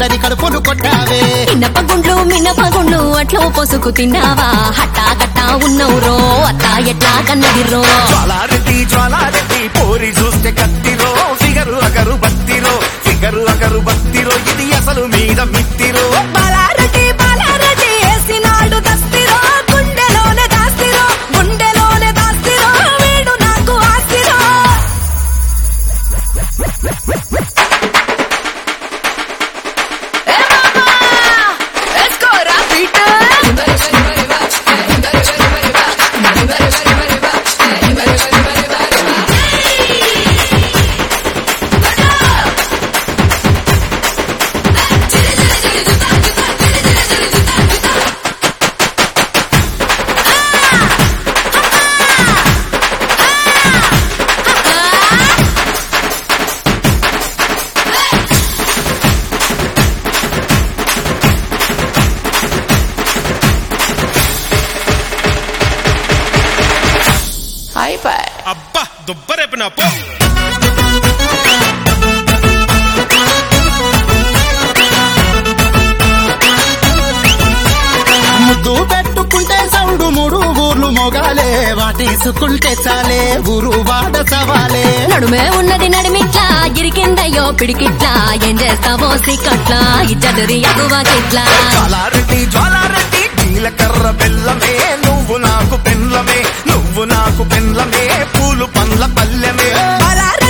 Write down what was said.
అందరి కడుపులు కొట్టావే మినప గుండ్లు మినప గుండ్లు అట్లో పొసుకు తిన్నావా హట్టా గట్టా ఉన్నవురో అట్టా ఎట్లా కన్నదిరో జ్వాలారెడ్డి జ్వాలారెడ్డి పోరి చూస్తే కత్తిరో ఫిగరు అగరు బత్తిరో ఫిగరు అగరు బత్తిరో ఇది అసలు మీద మిత్తిరో బాలారెడ్డి బాలారెడ్డి వేసినాడు దస్తిరో గుండెలోనే దాస్తిరో గుండెలోనే దాస్తిరో వీడు నాకు ఆస్తిరో అబ్బా దుబ్బరేపిన పో ముద్దు పెట్టుకుంటే సౌడు మూడు ఊర్లు మొగాలే వాటేసుకుంటే చాలే ఊరు వాడ సవాలే నడుమే ఉన్నది నడిమిట్లా ఇరికిందయ్యో పిడికిట్లా ఏం చేస్తావో సిక్కట్లా ఇచ్చదరి ఎగువకిట్లా జ్వాలారెడ్డి జ్వాలారెడ్డి జీలకర్ర బెల్లమే నువ్వు నాకు పెన్లమే నువ్వు నాకు పెన్లమే పూలు పండ్ల పల్లెమే బాలారెడ్డి